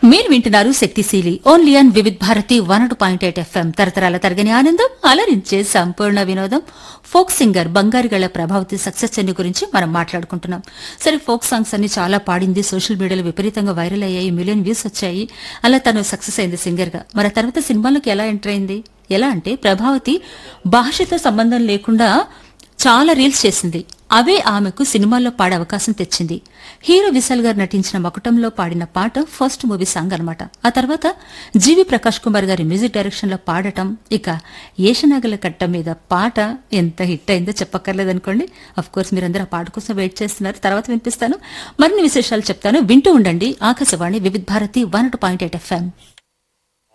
మీరు వింటున్నారు శక్తిశీలి only on Vividh Bharati one point eight FM తరతరాల తరగని ఆనందం అలరించే సంపూర్ణ వినోదం ఫోక్ సింగర్ బంగారుగళ ప్రభావతి సక్సెస్ జర్నీ గురించి మనం మాట్లాడుకుంటున్నాం సరే ఫోక్ సాంగ్స్ అన్ని చాలా పాడింది సోషల్ మీడియాలో విపరీతంగా వైరల్ అయ్యాయి మిలియన్ వ్యూస్ వచ్చాయి అలా తను సక్సెస్ అయింది సింగర్ గా మరి ఆ తర్వాత సినిమాలోకి ఎలా ఎంటర్ అయింది ఎలా అంటే ప్రభావతి భాషతో సంబంధం లేకుండా చాలా రీల్స్ చేసింది అవే ఆమెకు సినిమాల్లో పాడే అవకాశం తెచ్చింది హీరో విశాల్ గారు నటించిన మకుటంలో పాడిన పాట ఫస్ట్ మూవీ సాంగ్ అన్నమాట ఆ తర్వాత జీవి ప్రకాష్ కుమార్ గారి మ్యూజిక్ డైరెక్షన్ లో పాడటం ఇక ఏషనాగల కట్ట మీద పాట ఎంత హిట్ అయిందో చెప్పక్కర్లేదనుకోండి అఫ్ కోర్స్ మీరందరూ ఆ పాట కోసం వెయిట్ చేస్తున్నారు తర్వాత వినిపిస్తాను మరిన్ని విశేషాలు చెప్తాను వింటూ ఉండండి Akashvani Vividh Bharati one point eight FM